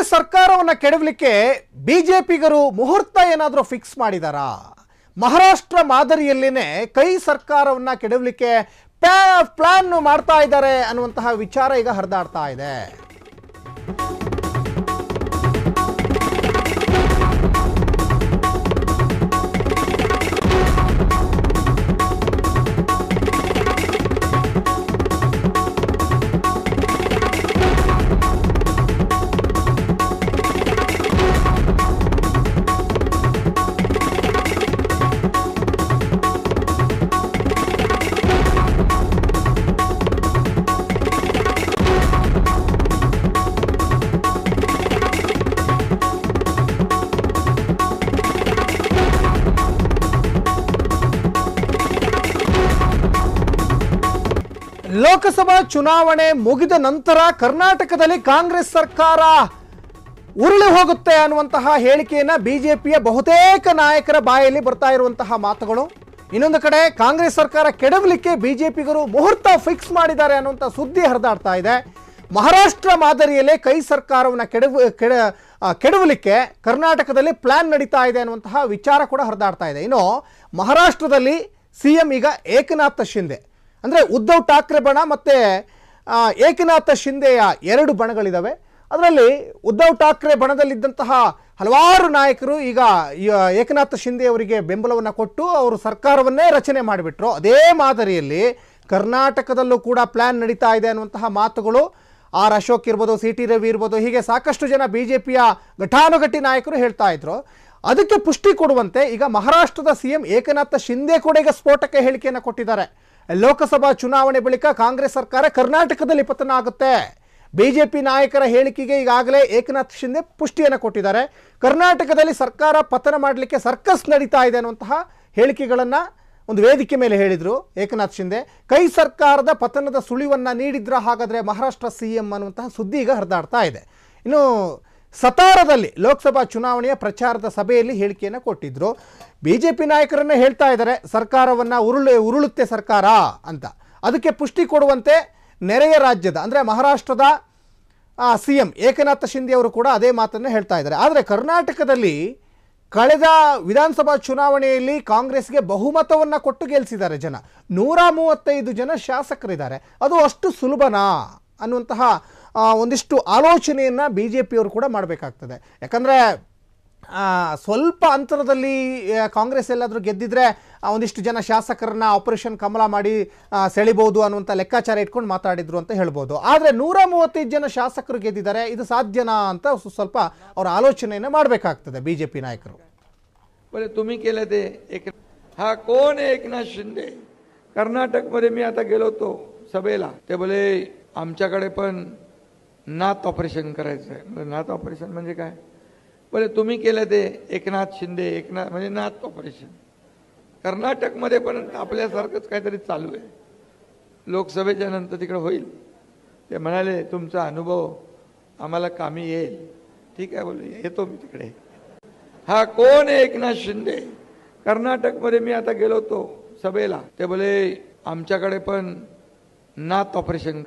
ಕಾಂಗ್ರೆಸ್ ಸರ್ಕಾರವನ್ನ ಕೆಡವಲಿಕ್ಕೆ ಬಿಜೆಪಿಗರು ಮುಹೂರ್ತ ಏನಾದರೂ ಫಿಕ್ಸ್ ಮಾಡಿದಾರಾ ಮಹಾರಾಷ್ಟ್ರ ಮಾದರಿಯಲ್ಲೇನೆ ಕೈ ಸರ್ಕಾರವನ್ನ ಕೆಡವಲಿಕ್ಕೆ ಪ್ಲಾನ್ ಮಾಡ್ತಾ ಇದ್ದಾರೆ ಅನ್ನುವಂತಹ ವಿಚಾರ ಈಗ ಹರಿದಾಡ್ತಾ ಇದೆ ಲೋಕಸಭಾ ಚುನಾವಣೆ ಮುಗಿದ ನಂತರ ಕರ್ನಾಟಕದಲ್ಲಿ ಕಾಂಗ್ರೆಸ್ ಸರ್ಕಾರ ಉರುಳಿ ಹೋಗುತ್ತೆ ಅನ್ನುವಂತಹ ಹೇಳಿಕೆಯನ್ನ ಬಿಜೆಪಿಯ ಬಹುತೇಕ ನಾಯಕರ ಬಾಯಲ್ಲಿ ಬರ್ತಾ ಇರುವಂತಹ ಮಾತುಗಳು ಇನ್ನೊಂದು ಕಡೆ ಕಾಂಗ್ರೆಸ್ ಸರ್ಕಾರ ಕೆಡವಲಿಕ್ಕೆ ಬಿಜೆಪಿಗರು ಮುಹೂರ್ತ ಫಿಕ್ಸ್ ಮಾಡಿದ್ದಾರೆ ಅನ್ನುವಂಥ ಸುದ್ದಿ ಹರಿದಾಡ್ತಾ ಇದೆ ಮಹಾರಾಷ್ಟ್ರ ಮಾದರಿಯಲ್ಲೇ ಕೈ ಸರ್ಕಾರವನ್ನು ಕೆಡವು ಕೆಡ ಆ, ಕೆಡವಲಿಕ್ಕೆ ಕರ್ನಾಟಕದಲ್ಲಿ ಪ್ಲಾನ್ ನಡೀತಾ ಇದೆ ಅನ್ನುವಂತಹ ವಿಚಾರ ಕೂಡ ಹರಿದಾಡ್ತಾ ಇದೆ ಇನ್ನು ಮಹಾರಾಷ್ಟ್ರದಲ್ಲಿ ಸಿ ಎಂ ಈಗ ಏಕನಾಥ ಶಿಂದೆ ಅಂದರೆ ಉದ್ಧವ್ ಠಾಕ್ರೆ ಬಣ ಮತ್ತು ಆ, ಏಕನಾಥ ಶಿಂದೆಯ ಎರಡು ಬಣಗಳಿದ್ದಾವೆ ಅದರಲ್ಲಿ ಉದ್ಧವ್ ಠಾಕ್ರೆ ಬಣದಲ್ಲಿದ್ದಂತಹ ಹಲವಾರು ನಾಯಕರು ಈಗ ಈ, ಆ, ಏಕನಾಥ ಶಿಂದೆ ಅವರಿಗೆ ಬೆಂಬಲವನ್ನು ಕೊಟ್ಟು ಅವರು ಸರ್ಕಾರವನ್ನೇ ರಚನೆ ಮಾಡಿಬಿಟ್ರು ಅದೇ ಮಾದರಿಯಲ್ಲಿ ಕರ್ನಾಟಕದಲ್ಲೂ ಕೂಡ ಪ್ಲಾನ್ ನಡೀತಾ ಇದೆ ಅನ್ನುವಂತಹ ಮಾತುಗಳು ಆರ್ ಅಶೋಕ್ ಇರ್ಬೋದು ಸಿ ಟಿ ರವಿ ಇರ್ಬೋದು ಹೀಗೆ ಸಾಕಷ್ಟು ಜನ ಬಿ ಜೆ ಪಿಯ ಘಟಾನುಘಟಿ ನಾಯಕರು ಹೇಳ್ತಾ ಇದ್ರು ಅದಕ್ಕೆ ಪುಷ್ಟಿ ಕೊಡುವಂತೆ ಈಗ ಮಹಾರಾಷ್ಟ್ರದ ಸಿಎಂ ಏಕನಾಥ ಶಿಂದೆ ಕೂಡ ಈಗ ಸ್ಫೋಟಕ ಹೇಳಿಕೆಯನ್ನು ಕೊಟ್ಟಿದ್ದಾರೆ ಲೋಕಸಭಾ ಚುನಾವಣೆ ಬಳಿಕ ಕಾಂಗ್ರೆಸ್ ಸರ್ಕಾರ ಕರ್ನಾಟಕದಲ್ಲಿ ಪತನ ಆಗುತ್ತೆ ಬಿಜೆಪಿ ನಾಯಕರ ಹೇಳಿಕೆಗೆ ಈಗಾಗಲೇ ಏಕನಾಥ್ ಶಿಂದೆ ಪುಷ್ಟಿಯನ್ನು ಕೊಟ್ಟಿದ್ದಾರೆ ಕರ್ನಾಟಕದಲ್ಲಿ ಸರ್ಕಾರ ಪತನ ಮಾಡಲಿಕ್ಕೆ ಸರ್ಕಸ್ ನಡೀತಾ ಇದೆ ಅನ್ನುವಂತಹ ಹೇಳಿಕೆಗಳನ್ನು ಒಂದು ವೇದಿಕೆ ಮೇಲೆ ಹೇಳಿದರು ಏಕನಾಥ್ ಶಿಂದೆ ಕೈ ಸರ್ಕಾರದ ಪತನದ ಸುಳಿವನ್ನು ನೀಡಿದ್ರ ಹಾಗಾದರೆ ಮಹಾರಾಷ್ಟ್ರ ಸಿ ಎಂ ಅನ್ನುವಂತಹ ಸುದ್ದಿ ಈಗ ಹರಿದಾಡ್ತಾ ಇದೆ ಇನ್ನು ಸತಾರದಲ್ಲಿ ಲೋಕಸಭಾ ಚುನಾವಣೆಯ ಪ್ರಚಾರದ ಸಭೆಯಲ್ಲಿ ಹೇಳಿಕೆಯನ್ನು ಕೊಟ್ಟಿದ್ರು ಬಿ ಜೆ ಪಿ ನಾಯಕರನ್ನೇ ಹೇಳ್ತಾ ಇದ್ದಾರೆ ಸರ್ಕಾರವನ್ನು ಉರುಳು ಉರುಳುತ್ತೆ ಸರ್ಕಾರ ಅಂತ ಅದಕ್ಕೆ ಪುಷ್ಟಿ ಕೊಡುವಂತೆ ನೆರೆಯ ರಾಜ್ಯದ ಅಂದರೆ ಮಹಾರಾಷ್ಟ್ರದ ಸಿ ಎಂ ಏಕನಾಥ ಶಿಂದೆ ಅವರು ಕೂಡ ಅದೇ ಮಾತನ್ನು ಹೇಳ್ತಾ ಇದ್ದಾರೆ ಆದರೆ ಕರ್ನಾಟಕದಲ್ಲಿ ಕಳೆದ ವಿಧಾನಸಭಾ ಚುನಾವಣೆಯಲ್ಲಿ ಕಾಂಗ್ರೆಸ್ಗೆ ಬಹುಮತವನ್ನು ಕೊಟ್ಟು ಗೆಲ್ಲಿಸಿದ್ದಾರೆ ಜನ ನೂರ ಮೂವತ್ತೈದು ಜನ ಶಾಸಕರಿದ್ದಾರೆ ಅದು ಅಷ್ಟು ಸುಲಭನಾ ಅನ್ನುವಂತಹ ಆ, ಒಂದಿಷ್ಟು ಆಲೋಚನೆಯನ್ನು ಬಿ ಜೆ ಪಿಯವರು ಕೂಡ ಮಾಡಬೇಕಾಗ್ತದೆ ಯಾಕಂದರೆ ಸ್ವಲ್ಪ ಅಂತರದಲ್ಲಿ ಆ, ಕಾಂಗ್ರೆಸ್ ಎಲ್ಲಾದರೂ ಗೆದ್ದಿದ್ರೆ ಆ, ಒಂದಿಷ್ಟು ಜನ ಶಾಸಕರನ್ನ ಆಪರೇಷನ್ ಕಮಲ ಮಾಡಿ ಆ, ಸೆಳಿಬಹುದು ಅನ್ನುವಂಥ ಲೆಕ್ಕಾಚಾರ ಇಟ್ಕೊಂಡು ಮಾತಾಡಿದ್ರು ಅಂತ ಹೇಳ್ಬೋದು ಆದರೆ ನೂರ ಮೂವತ್ತೈದು ಜನ ಶಾಸಕರು ಗೆದ್ದಿದ್ದಾರೆ ಇದು ಸಾಧ್ಯನಾ ಅಂತ ಸ್ವ- ಸ್ವಲ್ಪ ಅವರ ಆಲೋಚನೆಯನ್ನು ಮಾಡಬೇಕಾಗ್ತದೆ ಬಿ ಜೆ ಪಿ ನಾಯಕರು बोले तुम्ही केलं ते एक हा कोण आहे एकनाथ शिंदे कर्नाटकमध्ये मी आता गेलो होतो सभेला ते बोले आमच्याकडे पण नात ऑपरेशन करायचं आहे बोले नात ऑपरेशन म्हणजे काय बोले तुम्ही केलं ते एकनाथ शिंदे एकनाथ म्हणजे नात ऑपरेशन कर्नाटकमध्ये पण आपल्यासारखंच काहीतरी चालू आहे लोकसभेच्या नंतर तिकडे होईल ते म्हणाले तुमचा अनुभव आम्हाला कामी येईल ठीक आहे बोले येतो मी तिकडे हा कोण आहे एकनाथ शिंदे कर्नाटकमध्ये मी आता गेलो होतो सभेला ते बोले आमच्याकडे पण नात ऑपरेशन